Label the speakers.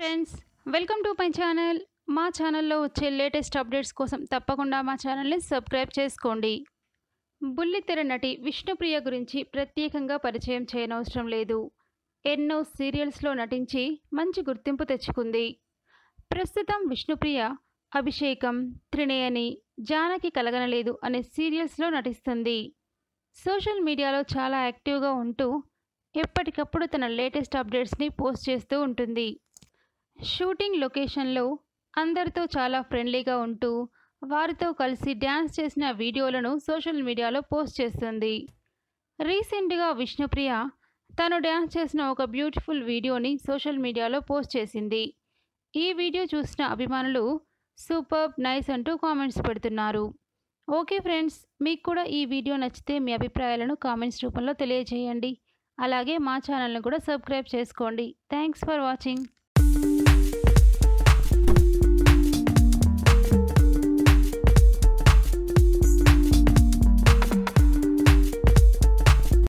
Speaker 1: friends welcome to my channel మా ఛానల్లో వచ్చే లేటెస్ట్ అప్డేట్స్ కోసం తప్పకుండా మా ఛానల్ని సబ్స్క్రైబ్ చేసుకోండి బుల్లితెర నటి విష్ణుప్రియ గురించి ప్రత్యేకంగా పరిచయం చేయనవసరం లేదు ఎన్నో సీరియల్స్లో నటించి మంచి గుర్తింపు తెచ్చుకుంది ప్రస్తుతం విష్ణుప్రియ అభిషేకం త్రినయని జానకి కలగనలేదు అనే సీరియల్స్లో నటిస్తుంది సోషల్ మీడియాలో చాలా యాక్టివ్గా ఉంటూ ఎప్పటికప్పుడు తన లేటెస్ట్ అప్డేట్స్ని పోస్ట్ చేస్తూ ఉంటుంది షూటింగ్ లొకేషన్లో అందరితో చాలా ఫ్రెండ్లీగా ఉంటూ వారితో కలిసి డ్యాన్స్ చేసిన వీడియోలను సోషల్ మీడియాలో పోస్ట్ చేస్తుంది రీసెంట్గా విష్ణుప్రియ తను డ్యాన్స్ చేసిన ఒక బ్యూటిఫుల్ వీడియోని సోషల్ మీడియాలో పోస్ట్ చేసింది ఈ వీడియో చూసిన అభిమానులు సూపర్ నైస్ అంటూ కామెంట్స్ పెడుతున్నారు ఓకే ఫ్రెండ్స్ మీకు కూడా ఈ వీడియో నచ్చితే మీ అభిప్రాయాలను కామెంట్స్ రూపంలో తెలియజేయండి అలాగే మా ఛానల్ని కూడా సబ్స్క్రైబ్ చేసుకోండి థ్యాంక్స్ ఫర్ వాచింగ్